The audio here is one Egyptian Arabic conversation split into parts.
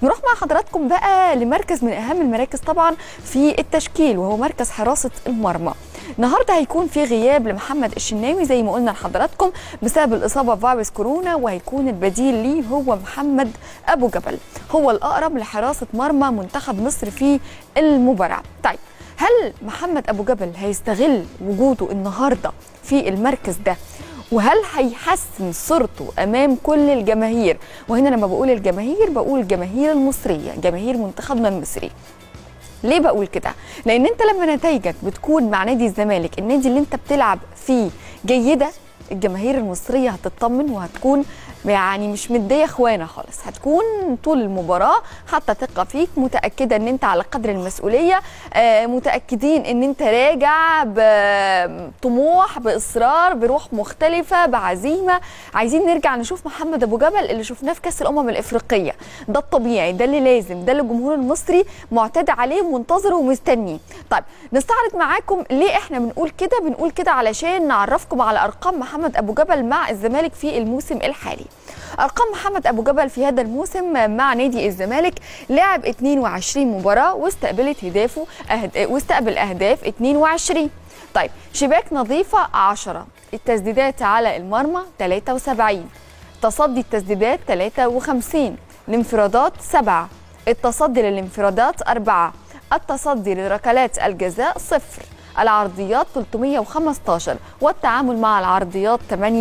نروح مع حضراتكم بقى لمركز من اهم المراكز طبعا في التشكيل وهو مركز حراسه المرمى النهارده هيكون في غياب لمحمد الشناوي زي ما قلنا لحضراتكم بسبب الاصابه بفيروس كورونا وهيكون البديل ليه هو محمد ابو جبل هو الاقرب لحراسه مرمى منتخب مصر في المباراه طيب هل محمد ابو جبل هيستغل وجوده النهارده في المركز ده وهل هيحسن صورته امام كل الجماهير وهنا لما بقول الجماهير بقول الجماهير المصريه جماهير منتخبنا المصري ليه بقول كده لان انت لما نتائجك بتكون مع نادي الزمالك النادي اللي انت بتلعب فيه جيده الجماهير المصريه هتطمن وهتكون يعني مش مديه اخوانا خالص هتكون طول المباراه حتى ثقه فيك متاكده ان انت على قدر المسؤوليه آه متاكدين ان انت راجع بطموح باصرار بروح مختلفه بعزيمه عايزين نرجع نشوف محمد ابو جبل اللي شفناه في كاس الامم الافريقيه ده الطبيعي ده اللي لازم ده اللي الجمهور المصري معتاد عليه ومنتظره ومستنيه طيب نستعرض معاكم ليه احنا بنقول كده بنقول كده علشان نعرفكم على ارقام محمد ابو جبل مع الزمالك في الموسم الحالي ارقام محمد ابو جبل في هذا الموسم مع نادي الزمالك لعب 22 مباراه واستقبلت هدافه أهد... واستقبل اهداف 22 طيب شباك نظيفه 10 التسديدات على المرمى 73 تصدي التسديدات 53 الانفرادات 7 التصدي للانفرادات 4 التصدي لركلات الجزاء صفر العرضيات 315 والتعامل مع العرضيات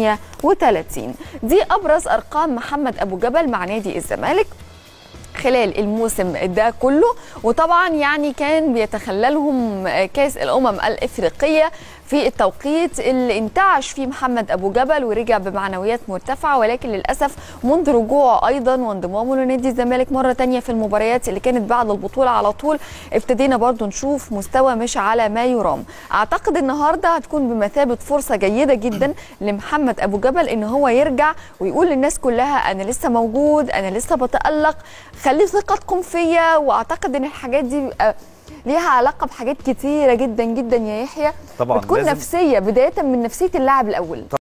38 دي ابرز ارقام محمد ابو جبل مع نادي الزمالك خلال الموسم ده كله وطبعا يعني كان بيتخللهم كاس الامم الافريقيه في التوقيت اللي انتعش فيه محمد ابو جبل ورجع بمعنويات مرتفعه ولكن للاسف منذ رجوعه ايضا وانضمامه لنادي الزمالك مره تانية في المباريات اللي كانت بعد البطوله على طول ابتدينا برضو نشوف مستوى مش على ما يرام اعتقد النهارده هتكون بمثابه فرصه جيده جدا لمحمد ابو جبل ان هو يرجع ويقول للناس كلها انا لسه موجود انا لسه بتالق خلي ثقتكم فيا واعتقد ان الحاجات دي ليها علاقه بحاجات كتيره جدا جدا يا يحيى طبعا بتكون لازم نفسيه بدايه من نفسيه اللاعب الاول